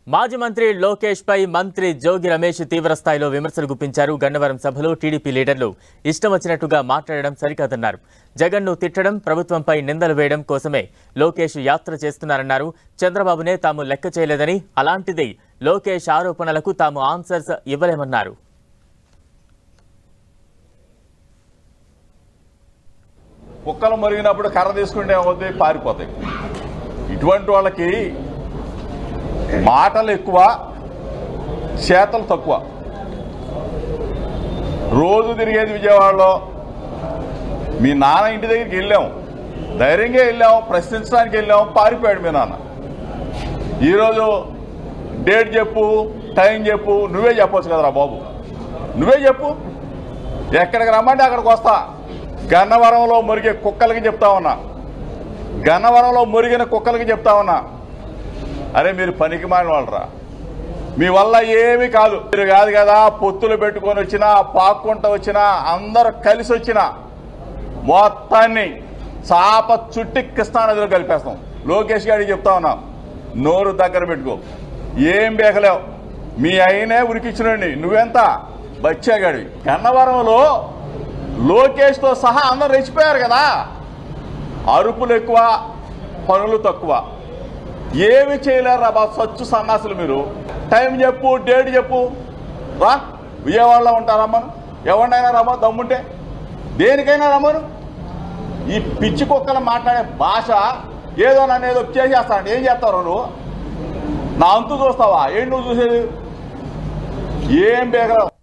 మాజీ మంత్రి లోకేష్ పై మంత్రి జోగి రమేష్ తీవ్ర స్థాయిలో విమర్శలు గుప్పించారు గన్నవరం సభలో టీడీపీ లీడర్లు ఇష్టం వచ్చినట్టుగా మాట్లాడడం సరికాదన్నారు జగన్ను తిట్టడం ప్రభుత్వంపై నిందలు వేయడం కోసమే లోకేష్ యాత్ర చేస్తున్నారన్నారు చంద్రబాబునే తాము లెక్క చేయలేదని అలాంటిది లోకేష్ ఆరోపణలకు తాము ఆన్సర్స్ ఇవ్వలేమన్నారు కుక్కలు మరిగినప్పుడు కర్ర తీసుకుంటే ఏమవుద్ది పారిపోతాయి ఇటువంటి వాళ్ళకి మాటలు ఎక్కువ చేతలు తక్కువ రోజు తిరిగేది విజయవాడలో మీ నాన్న ఇంటి దగ్గరికి వెళ్ళాం ధైర్యంగా వెళ్ళాం ప్రశ్నించడానికి వెళ్ళాం పారిపోయాడు మీ నాన్న ఈరోజు డేట్ చెప్పు టైం చెప్పు నువ్వే చెప్పొచ్చు కదరా బాబు నువ్వే చెప్పు ఎక్కడికి రమ్మంటే అక్కడికి వస్తా గన్నవరంలో మురిగే కుక్కలకి చెప్తా ఉన్నా గన్నవరంలో మురిగిన కుక్కలకి చెప్తా ఉన్నా అరే మీరు పనికి మారిన వాళ్ళరా మీ వల్ల ఏమీ కాదు మీరు కాదు కదా పొత్తులు పెట్టుకొని వచ్చినా పాక్కుంటూ వచ్చినా అందరూ కలిసి వచ్చినా మొత్తాన్ని చాప చుట్టి కృష్ణానదిలో కలిపేస్తాం లోకేష్ గారికి చెప్తా ఉన్నాం నోరు దగ్గర పెట్టుకో ఏం బేకలేవు మీ అయినే ఉరికిచ్చినండి నువ్వెంత బచ్చాగాడివి గన్నవరంలో లోకేష్తో సహా అందరు రెచ్చిపోయారు కదా అరుపులు ఎక్కువ పనులు తక్కువ ఏమి చేయలేరు రా బాబు సచ్చు సన్నాసులు మీరు టైం చెప్పు డేట్ చెప్పు రా విజయవాడలో ఉంటారమ్మను ఎవరినైనా రమ్మ దమ్ముంటే దేనికైనా రమ్మను ఈ పిచ్చి కుక్కలు మాట్లాడే భాష ఏదో నన్ను ఏదో చేసేస్తాను ఏం చేస్తావు నువ్వు నా అంతు చూస్తావా ఏంటి నువ్వు చూసేది ఏం బేగరావు